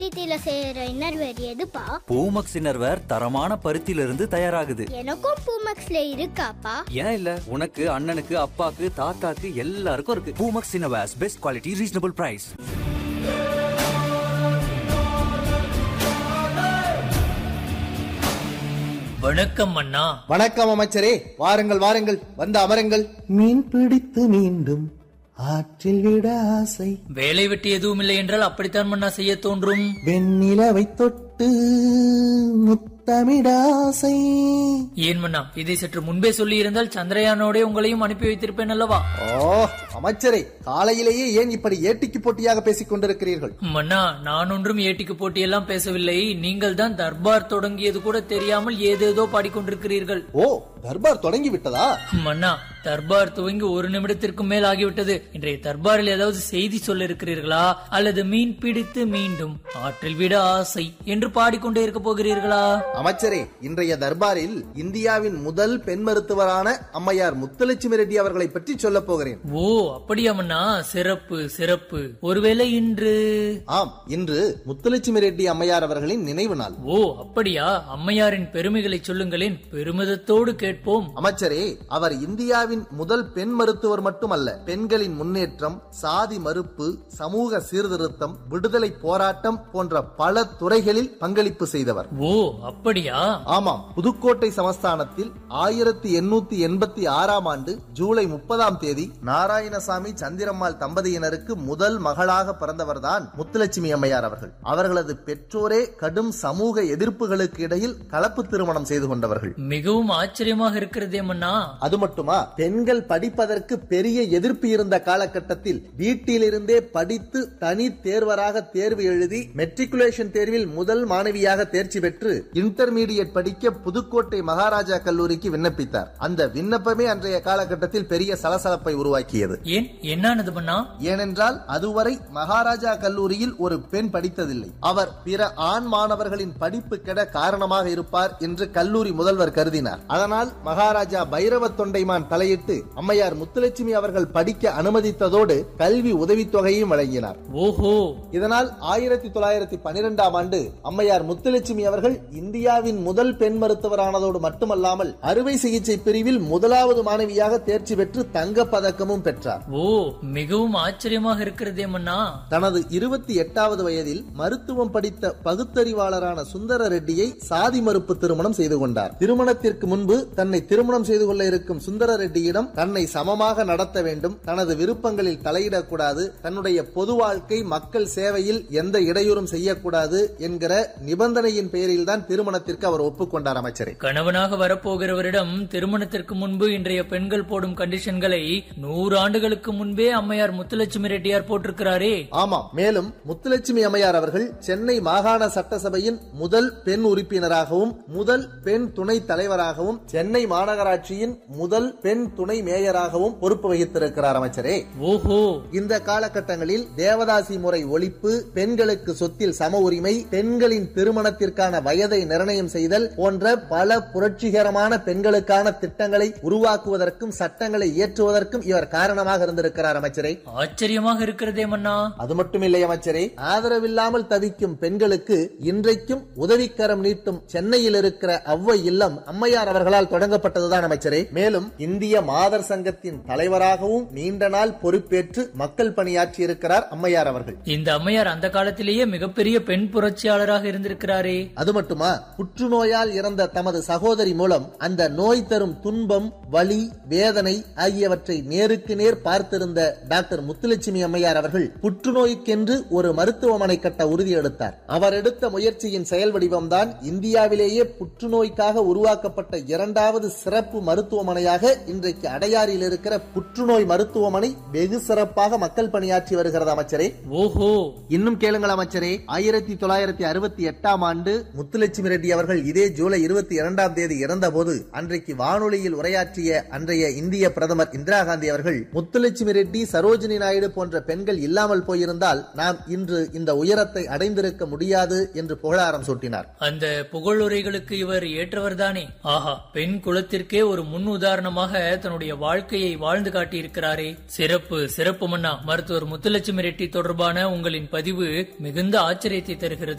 பருத்தியில செய்யற இன்னர்வேர் எதுப்பா பூமக்ஸ் இன்னர்வேர் தரமான பருத்தியிலிருந்து தயாராகுது எனக்கும் பூமக்ஸ்ல இருக்காப்பா ஏன் இல்ல உனக்கு அண்ணனுக்கு அப்பாக்கு தாத்தாக்கு எல்லாருக்கும் இருக்கு Poomex innerwears best quality reasonable price வணக்கம் அண்ணா வணக்கம் அமைச்சரே வாருங்கள் வாருங்கள் வந்து அமருங்கள் மீன் பிடித்து மீண்டும் ஆற்றில் விட ஆசை வேலை வெட்டி எதுவும் இல்லை என்றால் அப்படித்தான் மன்னா செய்ய தோன்றும் வெண்ணிலவை தொட்டு முத்தமிட ஆசை ஏன் மன்னா இதை சற்று முன்பே சொல்லி இருந்தால் சந்திரயானோட உங்களையும் அனுப்பி வைத்திருப்பேன் அல்லவா ஓ அமைச்சரே காலையிலேயே ஏன் இப்படி ஏட்டிக்கு போட்டியாக பேசிக் கொண்டிருக்கிறீர்கள் மன்னா நான் ஒன்றும் ஏட்டிக்கு போட்டியெல்லாம் பேசவில்லை நீங்கள் தான் தர்பார் தொடங்கியது கூட தெரியாமல் ஏதேதோ பாடிக்கொண்டிருக்கிறீர்கள் ஓ தர்பார் தொடங்கி விட்டதா மன்னா தர்பார் துவங்கி ஒரு நிமிடத்திற்கு மேல் ஆகிவிட்டது இன்றைய தர்பாரில் ஏதாவது செய்தி சொல்ல இருக்கிறீர்களா அல்லது மீன் பிடித்து மீண்டும் ஆற்றில் விட ஆசை என்று பாடிக்கொண்டே இருக்க போகிறீர்களா அமைச்சரே இன்றைய தர்பாரில் இந்தியாவின் முதல் பெண் மருத்துவரான அம்மையார் முத்துலட்சுமி ரெட்டி அவர்களை பற்றி சொல்லப் போகிறேன் ஓ அப்படியா மன்னா சிறப்பு சிறப்பு ஒருவேளை இன்று ஆம் இன்று முத்துலட்சுமி ரெட்டி அம்மையார் அவர்களின் நினைவு நாள் ஓ அப்படியா அம்மையாரின் பெருமைகளை சொல்லுங்களேன் பெருமிதத்தோடு கேட்போம் அமைச்சரே அவர் இந்தியாவின் முதல் பெண் மருத்துவர் மட்டுமல்ல பெண்களின் முன்னேற்றம் சாதி மறுப்பு சமூக சீர்திருத்தம் விடுதலை போராட்டம் போன்ற பல துறைகளில் பங்களிப்பு செய்தவர் ஓ அப்படியா ஆமாம் புதுக்கோட்டை சமஸ்தானத்தில் ஆயிரத்தி எண்ணூத்தி எண்பத்தி ஆறாம் ஆண்டு ஜூலை முப்பதாம் தேதி நாராயணசாமி சந்திரம்மாள் தம்பதியினருக்கு முதல் மகளாக பிறந்தவர்தான் முத்துலட்சுமி அம்மையார் அவர்கள் அவர்களது பெற்றோரே கடும் சமூக எதிர்ப்புகளுக்கு இடையில் கலப்பு திருமணம் செய்து கொண்டவர்கள் மிகவும் ஆச்சரியமாக இருக்கிறதே மன்னா அது மட்டுமா பெண்கள் படிப்பதற்கு பெரிய எதிர்ப்பு இருந்த காலகட்டத்தில் வீட்டிலிருந்தே படித்து தனி தேர்வராக தேர்வு எழுதி மெட்ரிகுலேஷன் தேர்வில் முதல் மாணவியாக தேர்ச்சி பெற்று இன்டர்மீடியட் படிக்க புதுக்கோட்டை மகாராஜா கல்லூரிக்கு விண்ணப்பித்தார் அந்த விண்ணப்பமே அன்றைய காலகட்டத்தில் பெரிய சலசலப்பை உருவாக்கியது ஏன் என்னானது மன்னா ஏனென்றால் அதுவரை மகாராஜா கல்லூரியில் ஒரு பெண் படித்ததில்லை அவர் பிற ஆண் மாணவர்களின் படிப்பு கெட காரணமாக இருப்பார் என்று கல்லூரி முதல்வர் கருதினார் அதனால் மகாராஜா பைரவ தொண்டைமான் தலையிட்டு அம்மையார் முத்துலட்சுமி அவர்கள் படிக்க அனுமதித்ததோடு கல்வி உதவித்தொகையும் வழங்கினார் ஓஹோ இதனால் ஆயிரத்தி தொள்ளாயிரத்தி பனிரெண்டாம் ஆண்டு அம்மையார் முத்துலட்சுமி அவர்கள் இந்தியாவின் முதல் பெண் மருத்துவரானதோடு மட்டுமல்லாமல் அறுவை சிகிச்சை பிரிவில் முதலாவது மாணவியாக தேர்ச்சி பெற்று தங்கப் பதக்கமும் பெற்றார் ஓ மிகவும் ஆச்சரியமாக இருக்கிறதே மன்னா தனது இருபத்தி எட்டாவது வயதில் மருத்துவம் படித்த பகுத்தறிவாளரான சுந்தர ரெட்டியை சாதி மறுப்பு திருமணம் செய்து கொண்டார் திருமணத்திற்கு முன்பு தன்னை திருமணம் செய்து கொள்ள இருக்கும் சுந்தர ரெட்டியிடம் தன்னை சமமாக நடத்த வேண்டும் தனது விருப்பங்களில் தலையிடக்கூடாது தன்னுடைய பொது வாழ்க்கை மக்கள் சேவையில் எந்த இடையூறும் செய்யக்கூடாது என்கிற நிபந்தனையின் பெயரில் தான் திருமணத்திற்கு அவர் ஒப்புக்கொண்டார் அமைச்சரே கணவனாக வரப்போகிறவரிடம் திருமணத்திற்கு முன்பு இன்றைய பெண்கள் போடும் கண்டிஷன்களை நூறு ஆண்டுகளுக்கு முன்பே அம்மையார் முத்துலட்சுமி ரெட்டியார் போட்டிருக்கிறாரே ஆமாம் மேலும் முத்துலட்சுமி அம்மையார் அவர்கள் சென்னை மாகாண சட்டசபையின் முதல் பெண் உறுப்பினராகவும் முதல் பெண் துணை தலைவராகவும் சென்னை மாநகராட்சியின் முதல் பெண் துணை மேயராகவும் பொறுப்பு வகித்திருக்கிறார் அமைச்சரே ஓஹோ இந்த காலகட்டங்களில் தேவதாசி முறை ஒழிப்பு பெண்களுக்கு சொத்தில் சம உரிமை பெண்களின் திருமணத்திற்கான வயதை நிர்ணயம் செய்தல் போன்ற பல புரட்சிகரமான பெண்களுக்கான திட்டங்களை உருவாக்குவதற்கும் சட்டங்களை இயற்றுவதற்கும் இவர் காரணமாக இருந்திருக்கிறார் அமைச்சரே ஆச்சரியமாக இருக்கிறதே மன்னா அது மட்டுமில்லை அமைச்சரே ஆதரவில்லாமல் தவிக்கும் பெண்களுக்கு இன்றைக்கும் உதவிக்கரம் நீட்டும் சென்னையில் இருக்கிற அவ்வை இல்லம் அம்மையார் அவர்களால் தொடங்கப்பட்டதுதான் அமைச்சரே மேலும் இந்திய மாதர் சங்கத்தின் தலைவராகவும் நீண்ட நாள் பொறுப்பேற்று மக்கள் பணியாற்றி இருக்கிறார் அம்மையார் அவர்கள் இந்த அம்மையார் அந்த காலத்திலேயே மிகப்பெரிய பெண் புரட்சியாளராக இருந்திருக்கிறாரே அது மட்டுமா புற்றுநோயால் இறந்த தமது சகோதரி மூலம் அந்த நோய் தரும் துன்பம் வலி வேதனை ஆகியவற்றை நேருக்கு நேர் பார்த்திருந்த டாக்டர் முத்துலட்சுமி அம்மையார் அவர்கள் புற்றுநோய்க்கென்று ஒரு மருத்துவமனை கட்ட உறுதி எடுத்தார் அவர் எடுத்த முயற்சியின் செயல் வடிவம்தான் இந்தியாவிலேயே புற்றுநோய்க்காக உருவாக்கப்பட்ட இரண்டாவது சிறப்பு மருத்துவமனையாக இன்றைக்கு அடையாறில் இருக்கிற புற்றுநோய் மருத்துவமனை வெகு சிறப்பாக மக்கள் பணியாற்றி வருகிறது அமைச்சரே ஓஹோ இன்னும் கேளுங்கள் அமைச்சரே ஆயிரத்தி தொள்ளாயிரத்தி அறுபத்தி எட்டாம் ஆண்டு முத்துலட்சுமி ரெட்டி அவர்கள் இதே ஜூலை இருபத்தி இரண்டாம் தேதி இறந்தபோது அன்றைக்கு வானொலியில் உரையாற்றிய அன்றைய இந்திய பிரதமர் இந்திரா காந்தி அவர்கள் முத்துலட்சுமி ரெட்டி சரோஜினி நாயுடு போன்ற பெண்கள் இல்லாமல் போயிருந்தால் நாம் இன்று இந்த உயரத்தை அடைந்திருக்க முடியாது என்று புகழாரம் சூட்டினார் அந்த புகழுரைகளுக்கு இவர் ஏற்றவர்தானே ஆஹா பெண் குலத்திற்கே ஒரு முன் உதாரணமாக தன்னுடைய வாழ்க்கையை வாழ்ந்து காட்டியிருக்கிறாரே சிறப்பு சிறப்பு மன்னா மருத்துவர் முத்துலட்சுமி ரெட்டி தொடர்பான உங்களின் பதிவு மிகுந்த ஆச்சரியத்தை தருகிறது